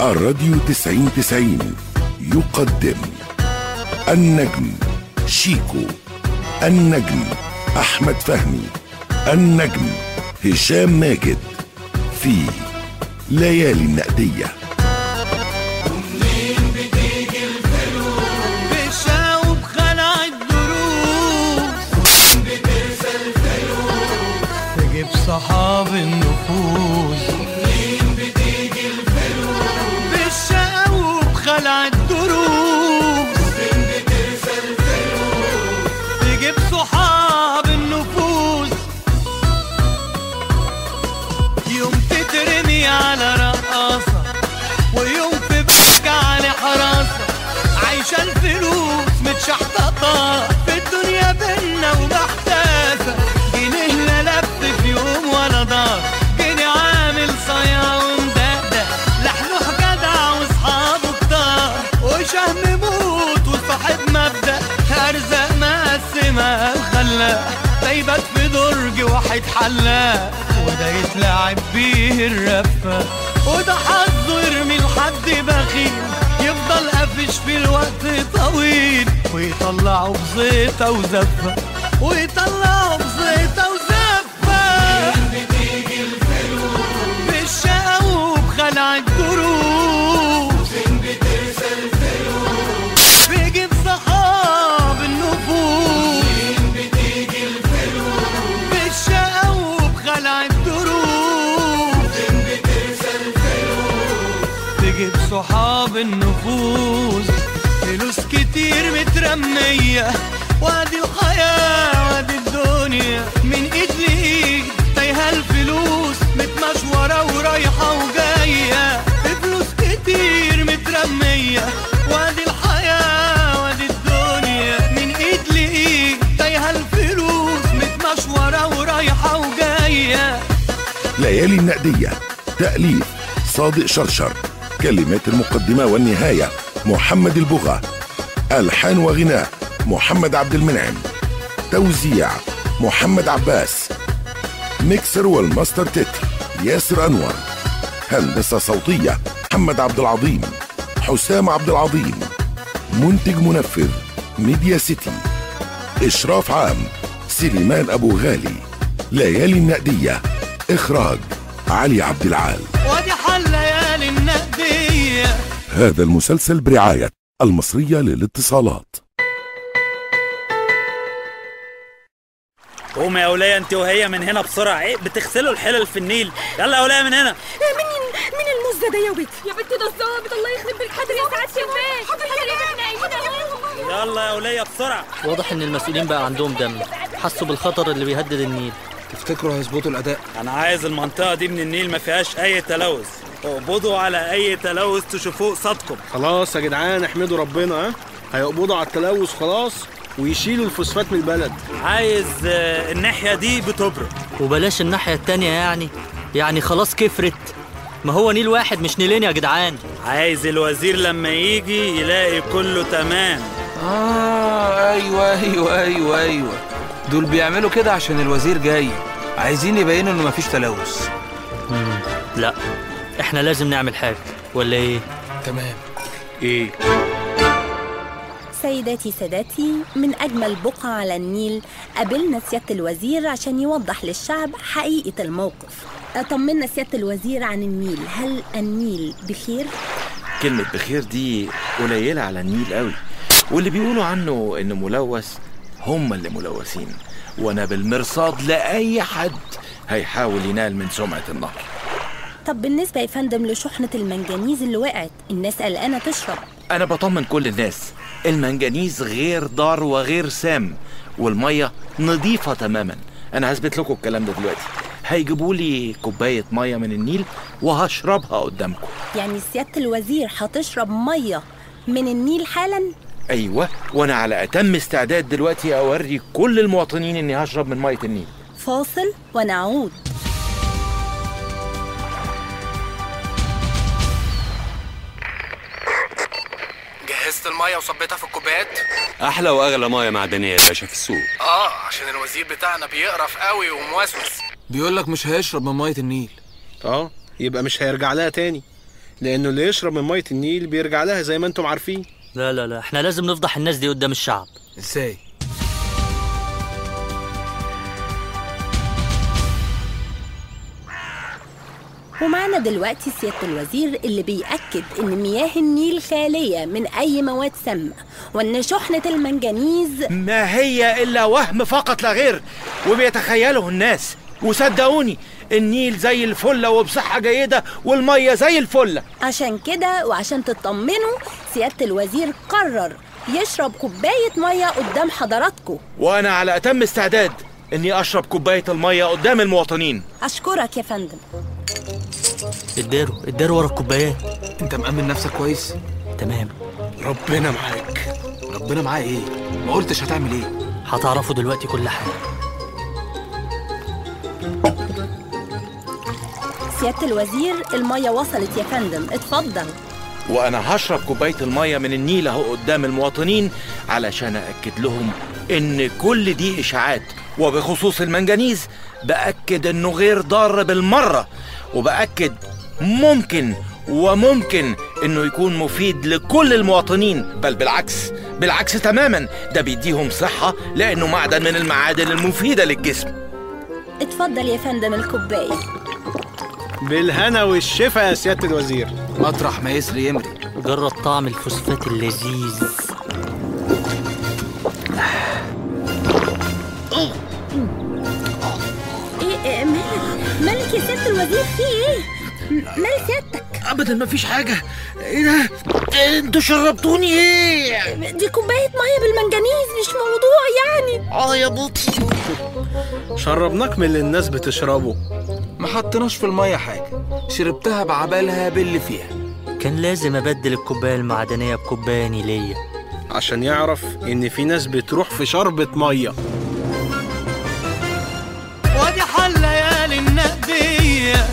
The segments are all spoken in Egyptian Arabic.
الراديو تسعين تسعين يقدم النجم شيكو النجم أحمد فهمي النجم هشام ماجد في ليالي النقديه بشاوب خلع الدروس تجيب صحاب النفوس بالشاوب خلع الدروس تجيب صحاب النفوس يوم تترمي على رقاصة ويوم في بيتك على حراسة عايشة الفلوس متشحططة في الدنيا بينا ومحتاسة جنيه لا لف في يوم ولا دار جنيه عامل صيا ومدقدق لحلوح جدع واصحابه كتار وشهم موت وصاحب مبدأ أرزاق مقسمة وخلاق دايبات في درج واحد حلاق وده يتلعب بيه الرفة وده حظه يرمي لحد بخيل يفضل قافش في الوقت طويل ويطلعه بزيطة وزفة ويطلعه بزيطة وزفة بتيجي الفلوس بالشقا وبخلع الدروس بترسى الفلوس بيجيب صحاب النفوس بتيجي الفلوس بالشقا وبخلع الدروس بترسى الفلوس تجيب صحاب النفوس فلوس كتير مترمية وادي الحياة وادي الدنيا من ايد لايد تايهة الفلوس متمشورة ورايحة وجاية فلوس كتير مترمية وادي الحياة وادي الدنيا من ايد لايد تايهة الفلوس متمشورة ورايحة وجاية ليالي النقدية تأليف صادق شرشر كلمات المقدمة والنهاية محمد البغا ألحان وغناء محمد عبد المنعم توزيع محمد عباس ميكسر والماستر تتر ياسر أنور هندسة صوتية محمد عبد العظيم حسام عبد العظيم منتج منفذ ميديا سيتي إشراف عام سليمان أبو غالي ليالي النقدية إخراج علي عبد العال وادي حل ليالي النقدية هذا المسلسل برعاية المصرية للاتصالات قومي يا ولية انت وهي من هنا بسرعة ايه بتغسلوا الحلل في النيل يلا يا ولية من هنا مين مين المزة ده يا بنتي يا بنتي ده الظابط الله يخرب بيت حاضر يا سعادة البيت حاضر يا يلا يا ولية بسرعة واضح ان المسؤولين بقى عندهم دم حسوا بالخطر اللي بيهدد النيل تفتكروا هيظبطوا الاداء انا عايز المنطقة دي من النيل ما فيهاش اي تلوث اقبضوا على اي تلوث تشوفوه قصادكم خلاص يا جدعان احمدوا ربنا ها هيقبضوا على التلوث خلاص ويشيلوا الفوسفات من البلد عايز آه، الناحية دي بتبرد وبلاش الناحية التانية يعني يعني خلاص كفرت ما هو نيل واحد مش نيلين يا جدعان عايز الوزير لما يجي يلاقي كله تمام آه أيوة أيوة أيوة أيوة دول بيعملوا كده عشان الوزير جاي عايزين يبينوا إنه مفيش تلوث مم. لا احنا لازم نعمل حاجة ولا ايه تمام إيه سيداتي سادتي من أجمل بقعة على النيل قابلنا سيادة الوزير عشان يوضح للشعب حقيقة الموقف طمنا سيادة الوزير عن النيل هل النيل بخير؟ كلمة بخير دي قليلة على النيل قوي واللي بيقولوا عنه انه ملوث هم اللي ملوثين وانا بالمرصاد لأي حد هيحاول ينال من سمعة النهر طب بالنسبة يا فندم لشحنة المنجنيز اللي وقعت الناس قلقانة تشرب انا بطمن كل الناس المنجنيز غير ضار وغير سام والمية نظيفة تماما انا هثبت لكم الكلام ده دلوقتي هيجيبوا لي كوباية مية من النيل وهشربها قدامكم يعني سيادة الوزير هتشرب مية من النيل حالا؟ ايوه وانا على اتم استعداد دلوقتي اوري كل المواطنين اني هشرب من مية النيل فاصل ونعود جهزت الميه وصبيتها في الكوبايات احلى واغلى ميه معدنيه يا باشا في السوق اه عشان الوزير بتاعنا بيقرف قوي وموسوس بيقول لك مش هيشرب من مية النيل اه يبقى مش هيرجع لها تاني لانه اللي يشرب من ميه النيل بيرجع لها زي ما انتم عارفين لا لا لا احنا لازم نفضح الناس دي قدام الشعب ازاي ومعنا دلوقتي سيادة الوزير اللي بيأكد إن مياه النيل خالية من أي مواد سامة وإن شحنة المنجنيز ما هي إلا وهم فقط لا غير وبيتخيله الناس وصدقوني النيل زي الفلة وبصحة جيدة والمية زي الفلة عشان كده وعشان تطمنوا سيادة الوزير قرر يشرب كوباية مية قدام حضراتكم وأنا على أتم استعداد إني أشرب كوباية المية قدام المواطنين أشكرك يا فندم اداروا اداروا ورا الكوبايات انت مأمن نفسك كويس تمام ربنا معاك ربنا معاه ايه ما قلتش هتعمل ايه هتعرفوا دلوقتي كل حاجة سيادة الوزير المية وصلت يا فندم اتفضل وأنا هشرب كوباية المية من النيل أهو قدام المواطنين علشان أأكد لهم إن كل دي إشاعات وبخصوص المنجنيز بأكد إنه غير ضار بالمرة وبأكد ممكن وممكن إنه يكون مفيد لكل المواطنين بل بالعكس بالعكس تماما ده بيديهم صحة لأنه معدن من المعادن المفيدة للجسم اتفضل يا فندم الكوباية بالهنا والشفا يا سياده الوزير مطرح ما يسري يمري جرب طعم الفوسفات اللذيذ ايه إيه، مالك مالك يا سيادة الوزير في ايه م- مال سيادتك أبدا مفيش حاجة إيه ده؟ أنتوا شربتوني إيه؟ دي كوباية مية بالمنجنيز مش موضوع يعني آه يا بطي شربناك من اللي الناس بتشربه ما حطيناش في المية حاجة شربتها بعبالها باللي فيها كان لازم ابدل الكوبايه المعدنيه بكوبايه نيليه عشان يعرف ان في ناس بتروح في شربة ميه وادي حل ليالي النقدية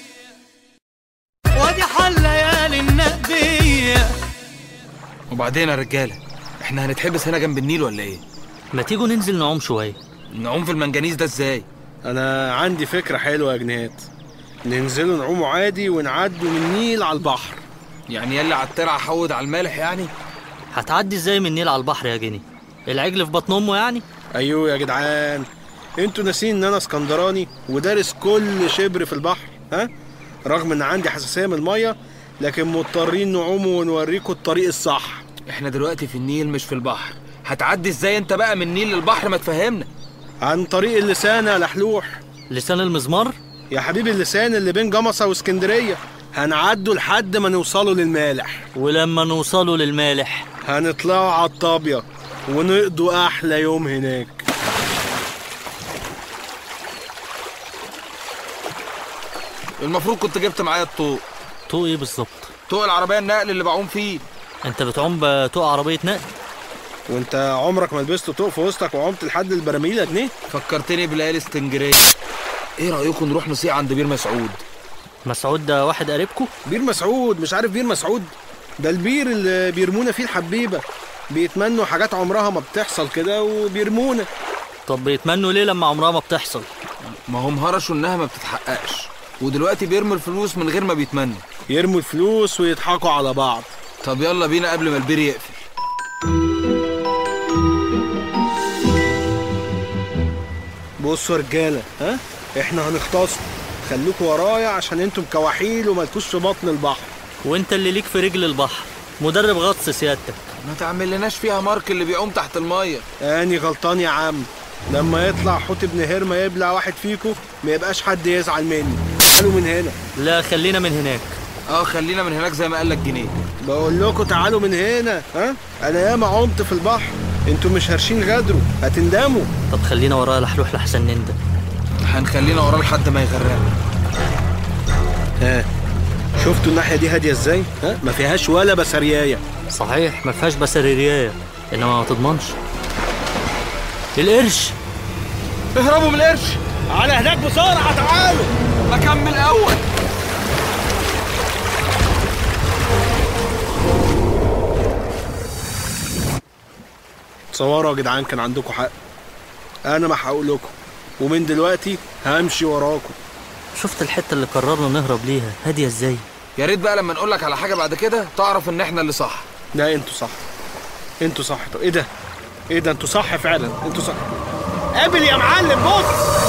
وادي حل ليالي النقدية وبعدين يا رجالة احنا هنتحبس هنا جنب النيل ولا ايه ما تيجوا ننزل نعوم شويه نعوم في المنجنيز ده ازاي انا عندي فكرة حلوة يا جنيهات ننزلوا نعوموا عادي ونعدوا من النيل على البحر يعني يلا على الترعة حود على المالح يعني هتعدي ازاي من النيل على البحر يا جني العجل في بطن امه يعني ايوه يا جدعان انتوا ناسين ان انا اسكندراني ودارس كل شبر في البحر ها رغم ان عندي حساسية من المية لكن مضطرين نعوم ونوريكم الطريق الصح احنا دلوقتي في النيل مش في البحر هتعدي ازاي انت بقى من النيل للبحر ما تفهمنا عن طريق اللسان يا لحلوح لسان المزمار يا حبيبي اللسان اللي بين جمصة واسكندرية هنعدوا لحد ما نوصلوا للمالح ولما نوصلوا للمالح هنطلعوا على الطابية ونقضوا أحلى يوم هناك المفروض كنت جبت معايا الطوق طوق ايه بالظبط طوق العربية النقل اللي بعوم فيه انت بتعوم بطوق عربيه نقل وانت عمرك ما لبست طوق في وسطك وعمت لحد البراميل يا جنيه فكرتني بليالي اسكندرية ايه رأيكم نروح نصيع عند بير مسعود مسعود ده واحد قريبكو بير مسعود مش عارف بير مسعود ده البير اللي بيرمونا فيه الحبيبة بيتمنوا حاجات عمرها ما بتحصل كده وبيرمونا طب بيتمنوا ليه لما عمرها ما بتحصل ما هم هرشوا انها ما بتتحققش ودلوقتي بيرموا الفلوس من غير ما بيتمنوا يرموا الفلوس ويضحكوا على بعض طب يلا بينا قبل ما البير يقفل بصوا يا رجالة ها احنا هنختصم خليكوا ورايا عشان انتم كواحيل ومالكوش في بطن البحر وانت اللي ليك في رجل البحر مدرب غطس سيادتك ما تعمل لناش فيها مارك اللي بيعوم تحت المية اني غلطان يا عم لما يطلع حوت ابن هرمة يبلع واحد فيكم ما يبقاش حد يزعل مني تعالوا من هنا لا خلينا من هناك اه خلينا من هناك زي ما قالك جنيه بقول لكم تعالوا من هنا ها انا ياما عمت في البحر انتوا مش هرشين غدروا هتندموا طب خلينا ورايا لحلوح لحسن نندم هنخلينا وراه لحد ما يغرقنا ها شفتوا الناحية دي هادية ازاي ها ما فيهاش ولا بسرياية صحيح ما فيهاش بسريريايه انما ما تضمنش القرش اهربوا من القرش على هناك بسرعة تعالوا بكمل اول تصوروا يا جدعان كان عندكم حق انا ما هقول لكم ومن دلوقتي همشي وراكم شفت الحته اللي قررنا نهرب ليها هاديه ازاي يا ريت بقى لما نقول لك على حاجه بعد كده تعرف ان احنا اللي صح لا انتوا صح انتوا صح طب ايه ده ايه ده انتوا صح فعلا انتوا صح قابل يا معلم بص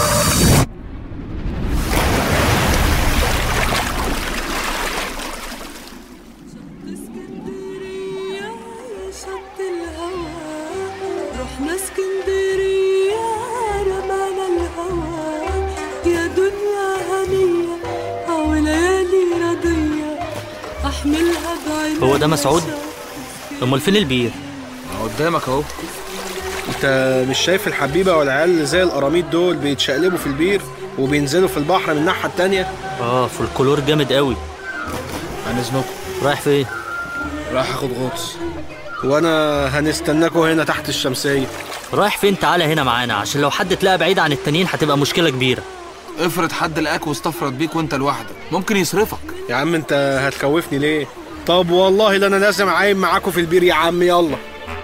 شط الهوى رحنا اسكندرية رمانا الهوى يا دنيا هنية أو ليالي رضية أحملها بعيني هو ده مسعود امال فين البير قدامك اهو انت مش شايف الحبيبه والعيال اللي زي القراميط دول بيتشقلبوا في البير وبينزلوا في البحر من الناحيه التانية اه فولكلور جامد قوي عن اذنكم رايح فين راح اخد غطس وانا هنستناكوا هنا تحت الشمسيه رايح فين تعالى هنا معانا عشان لو حد اتلاقى بعيد عن التانيين هتبقى مشكله كبيره افرض حد لقاك واستفرد بيك وانت لوحدك ممكن يصرفك يا عم انت هتخوفني ليه طب والله ده انا لازم عايم معاكم في البير يا عم يلا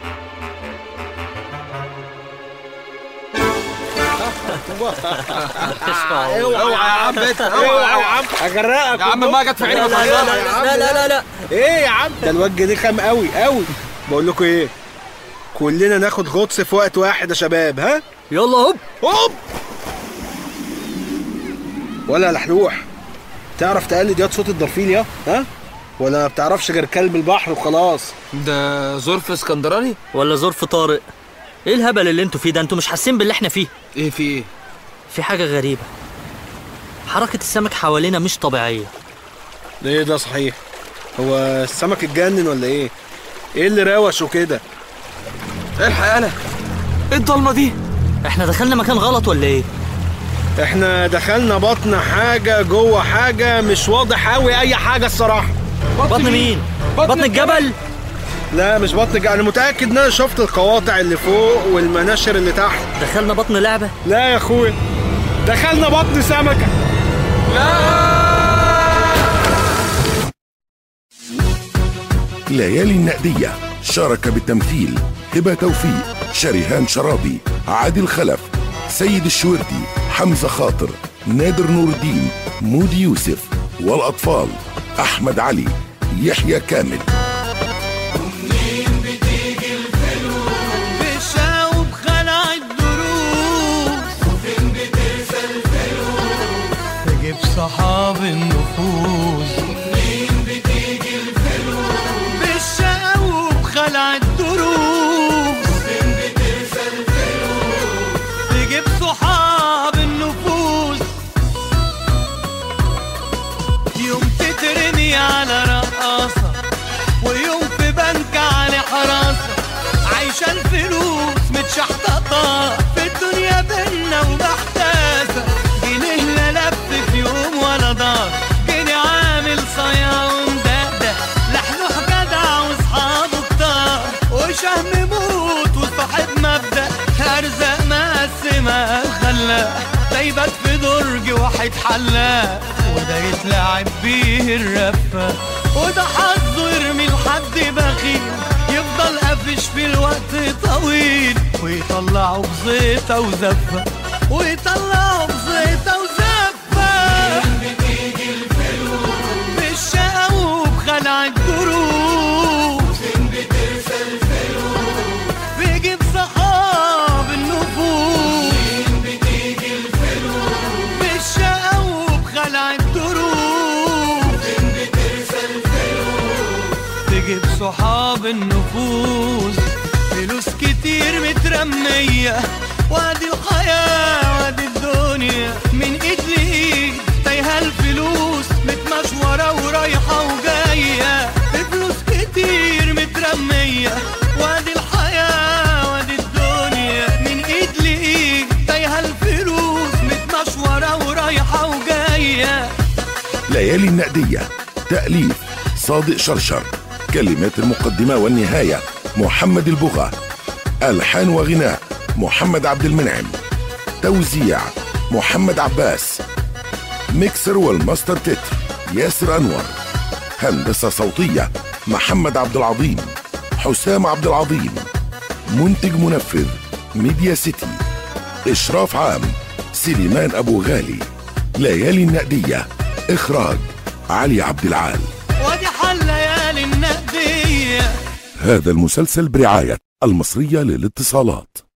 اوعى يا عم انت اوعى يا عم هغرقك يا عم ما جت في عيني لا لا لا وفرجها. يا عم، لا لا لا لا ايه يا عم ده الوجه دي خام قوي قوي بقول لكم ايه كلنا ناخد غطس في وقت واحد يا شباب ها يلا هوب هوب ولا لحلوح تعرف تقلد ياض صوت الدرفيل يا ها ولا ما بتعرفش غير كلب البحر وخلاص ده ظرف اسكندراني ولا ظرف طارق ايه الهبل اللي انتوا فيه ده انتوا مش حاسين باللي احنا فيه ايه في ايه في حاجه غريبه حركه السمك حوالينا مش طبيعيه ده ايه ده صحيح هو السمك اتجنن ولا ايه ايه اللي روشه كده الحق يالا ايه الضلمه دي احنا دخلنا مكان غلط ولا ايه احنا دخلنا بطن حاجه جوه حاجه مش واضح قوي اي حاجه الصراحه بطن مين بطن الجبل لا مش بطن الجبل انا متاكد ان انا شفت القواطع اللي فوق والمناشر اللي تحت دخلنا بطن لعبه لا يا اخويا دخلنا بطن سمكه ليالي النقدية شارك بالتمثيل هبة توفيق شريهان شرابي عادل خلف سيد الشوردي حمزة خاطر نادر نور الدين مودي يوسف والأطفال أحمد علي يحيى كامل بشاوب خلع الدروس وفين بترسى الفلوس تجيب صحاب النفوس ومنين بتيجي الفلوس بالشاوب خلع الدروس وفين بترسى الفلوس تجيب صحاب النفوس يوم تترمي على رقاصة ويوم في بنك على حراسة عايشة الفلوس متشحططة في الدنيا بينا ومحتاسة جنيه لا لف في يوم ولا دار جنيه عامل صيا ومدقدق لحلوح جدع واصحابه كتار وشهم موت وصاحب مبدأ أرزاق مقسمة خلاق دايبات في درج واحد حلاق وده يتلعب بيه الرفة وده حظه يرمي لحد بخيل يفضل قافش في الوقت طويل ويطلعه بزيطة وزفة ويطلعه بزيطة وزفة بتيجي الفلوس بالشقا وبخلع الدروس فين بترسى الفلوس بيجيب صحاب النفوس فين بتيجي الفلوس بالشقا وبخلع الدروس فين بترسى الفلوس تجيب صحاب النفوس فلوس كتير مترمية وادي الحياة وادي الدنيا من ايد لايد تايهة الفلوس متمشورة ورايحة وجاية فلوس كتير مترمية وادي الحياة وادي الدنيا من ايد لايد تايهة الفلوس متمشورة ورايحة وجاية ليالي النقدية تأليف صادق شرشر كلمات المقدمة والنهاية محمد البغا ألحان وغناء محمد عبد المنعم توزيع محمد عباس ميكسر والماستر تتر ياسر أنور هندسة صوتية محمد عبد العظيم حسام عبد العظيم منتج منفذ ميديا سيتي إشراف عام سليمان أبو غالي ليالي النقدية إخراج علي عبد العال وادي حل ليالي النقدية هذا المسلسل برعاية المصرية للاتصالات